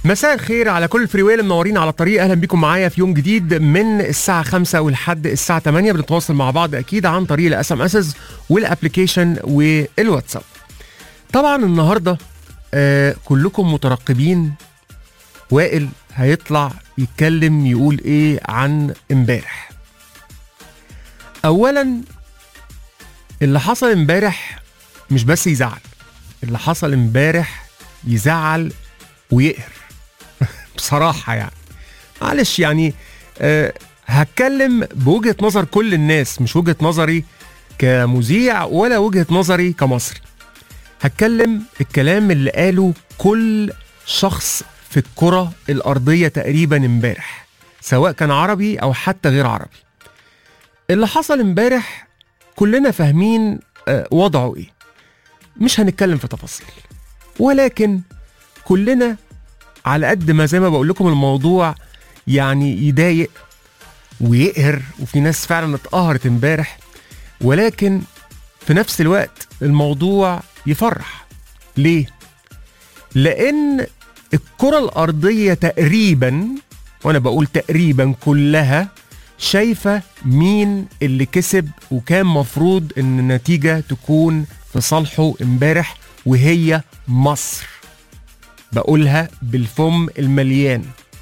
مساء الخير على كل الفريوية اللي منورين على الطريق اهلا بيكم معايا في يوم جديد من الساعة 5 ولحد الساعة 8 بنتواصل مع بعض اكيد عن طريق الاس ام اسز والابلكيشن والواتساب. طبعا النهارده آه كلكم مترقبين وائل هيطلع يتكلم يقول ايه عن امبارح. اولا اللي حصل امبارح مش بس يزعل اللي حصل امبارح يزعل ويقهر بصراحة يعني معلش يعني أه هتكلم بوجهة نظر كل الناس مش وجهة نظري كمذيع ولا وجهة نظري كمصري هتكلم الكلام اللي قاله كل شخص في الكرة الأرضية تقريبا امبارح سواء كان عربي أو حتى غير عربي اللي حصل امبارح كلنا فاهمين أه وضعه ايه مش هنتكلم في تفاصيل ولكن كلنا على قد ما زي ما بقول لكم الموضوع يعني يضايق ويقهر وفي ناس فعلا اتقهرت امبارح ولكن في نفس الوقت الموضوع يفرح ليه؟ لأن الكرة الأرضية تقريبا وأنا بقول تقريبا كلها شايفة مين اللي كسب وكان مفروض إن النتيجة تكون في صالحه امبارح وهي مصر بقولها بالفم المليان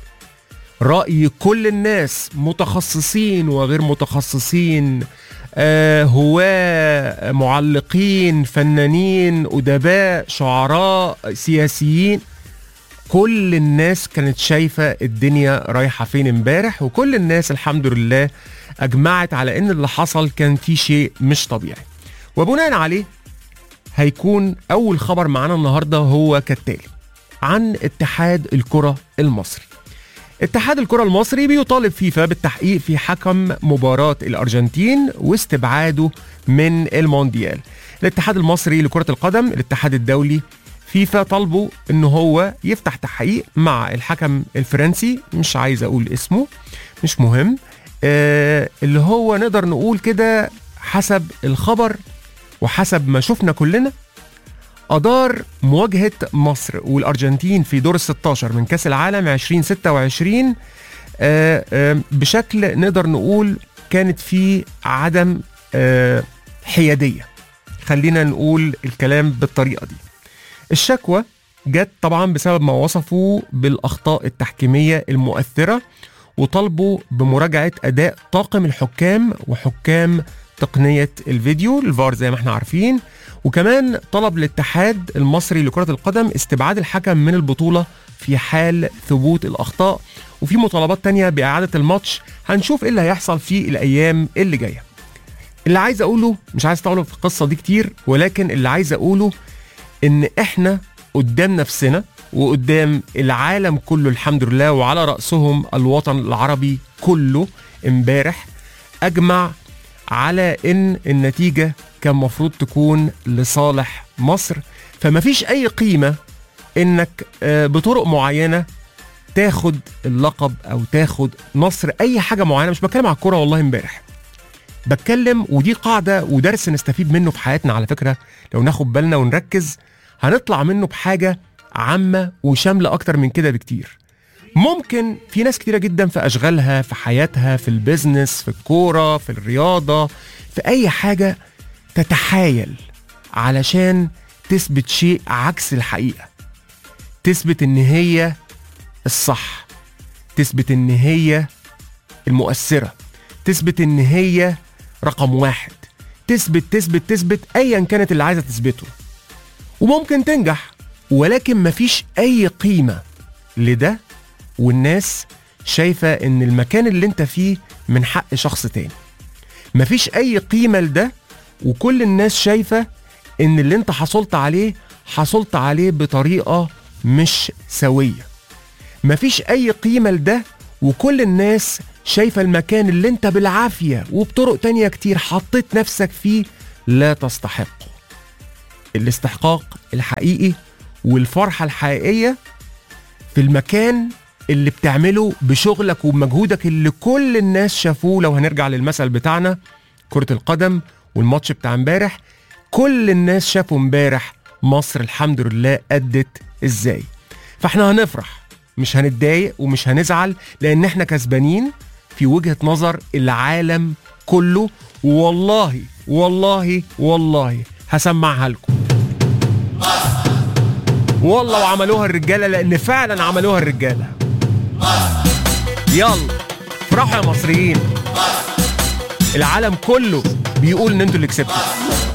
رأي كل الناس متخصصين وغير متخصصين آه هواة معلقين فنانين أدباء شعراء سياسيين كل الناس كانت شايفة الدنيا رايحة فين امبارح وكل الناس الحمد لله أجمعت على إن اللي حصل كان فيه شيء مش طبيعي وبناء عليه هيكون أول خبر معانا النهاردة هو كالتالي عن اتحاد الكرة المصري اتحاد الكرة المصري بيطالب فيفا بالتحقيق في حكم مباراة الأرجنتين واستبعاده من المونديال الاتحاد المصري لكرة القدم الاتحاد الدولي فيفا طالبوا ان هو يفتح تحقيق مع الحكم الفرنسي مش عايز اقول اسمه مش مهم آه اللي هو نقدر نقول كده حسب الخبر وحسب ما شفنا كلنا أدار مواجهة مصر والأرجنتين في دور ال 16 من كأس العالم 2026 آآ آآ بشكل نقدر نقول كانت فيه عدم حيادية خلينا نقول الكلام بالطريقة دي الشكوى جت طبعا بسبب ما وصفوا بالأخطاء التحكيمية المؤثرة وطالبوا بمراجعة أداء طاقم الحكام وحكام تقنية الفيديو الفار زي ما احنا عارفين وكمان طلب الاتحاد المصري لكرة القدم استبعاد الحكم من البطولة في حال ثبوت الأخطاء وفي مطالبات تانية بإعادة الماتش هنشوف ايه اللي هيحصل في الأيام اللي جاية اللي عايز أقوله مش عايز أطول في القصة دي كتير ولكن اللي عايز أقوله إن إحنا قدام نفسنا وقدام العالم كله الحمد لله وعلى رأسهم الوطن العربي كله امبارح أجمع على ان النتيجه كان مفروض تكون لصالح مصر فمفيش اي قيمه انك بطرق معينه تاخد اللقب او تاخد نصر اي حاجه معينه مش بتكلم على الكوره والله امبارح بتكلم ودي قاعده ودرس نستفيد منه في حياتنا على فكره لو ناخد بالنا ونركز هنطلع منه بحاجه عامه وشامله اكتر من كده بكتير ممكن في ناس كتيرة جدا في أشغالها في حياتها في البيزنس في الكورة في الرياضة في أي حاجة تتحايل علشان تثبت شيء عكس الحقيقة تثبت إن هي الصح تثبت إن هي المؤثرة تثبت إن هي رقم واحد تثبت تثبت تثبت أيا كانت اللي عايزة تثبته وممكن تنجح ولكن مفيش أي قيمة لده والناس شايفة ان المكان اللي انت فيه من حق شخص تاني مفيش اي قيمة لده وكل الناس شايفة ان اللي انت حصلت عليه حصلت عليه بطريقة مش سوية مفيش اي قيمة لده وكل الناس شايفة المكان اللي انت بالعافية وبطرق تانية كتير حطيت نفسك فيه لا تستحقه الاستحقاق الحقيقي والفرحة الحقيقية في المكان اللي بتعمله بشغلك وبمجهودك اللي كل الناس شافوه لو هنرجع للمثل بتاعنا كرة القدم والماتش بتاع امبارح كل الناس شافوا امبارح مصر الحمد لله أدت ازاي فاحنا هنفرح مش هنتضايق ومش هنزعل لان احنا كسبانين في وجهه نظر العالم كله والله والله والله هسمعها لكم والله وعملوها الرجاله لان فعلا عملوها الرجاله يلا افرحوا يا مصريين العالم كله بيقول ان انتوا اللي كسبتوا